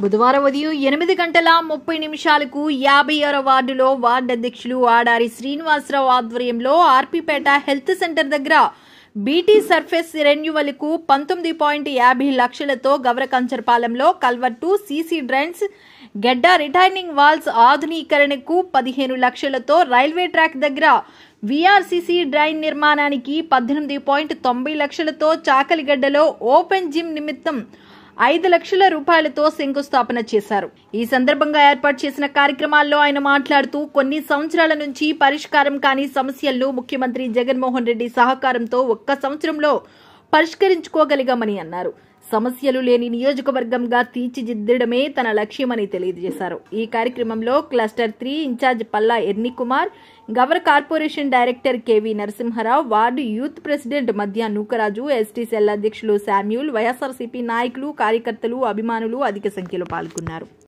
బుధవారం ఉదయం ఎనిమిది గంటల ముప్పై నిమిషాలకు యాభై ఆరో వార్డులో వార్డు అధ్యక్షులు ఆడారి శ్రీనివాసరావు ఆధ్వర్యంలో ఆర్పీపేట హెల్త్ సెంటర్ దగ్గర బీటీ సర్ఫేస్ రెన్యువల్కు పంతొమ్మిది పాయింట్ యాభై లక్షలతో గవరకంచరపాలెంలో కల్వర్టు సీసీ డ్రైన్స్ గెడ్డ రిటైనింగ్ వాల్స్ ఆధునీకరణకు పదిహేను లక్షలతో రైల్వే ట్రాక్ దగ్గర వీఆర్సీసీ డ్రైన్ నిర్మాణానికి పద్దెనిమిది పాయింట్ తొంభై లక్షలతో చాకలిగడ్డలో ఓపెన్ జిమ్ నిమిత్తం ఐదు లక్షల రూపాయలతో శంకుస్థాపన చేశారు ఈ సందర్భంగా ఏర్పాటు చేసిన కార్యక్రమాల్లో ఆయన మాట్లాడుతూ కొన్ని సంవత్సరాల నుంచి పరిష్కారం కాని సమస్యలను ముఖ్యమంత్రి జగన్మోహన్ రెడ్డి సహకారంతో ఒక్క సంవత్సరంలో పరిష్కరించుకోగలిగామని అన్నారు సమస్యలు లేని నియోజకవర్గంగా తీర్చిదిద్దడమే తన లక్ష్యమని తెలియజేశారు ఈ కార్యక్రమంలో cluster three incharge Palla Erni Kumar Gavara corporation director KV నరసింహారావు వార్డు యూత్ ప్రెసిడెంట్ మధ్య నూకరాజు ఎస్టీ సెల్ అధ్యక్షులు శామ్యూల్ వైఎస్ఆర్సీపీ నాయకులు కార్యకర్తలు అభిమానులు అధిక సంఖ్యలో పాల్గొన్నారు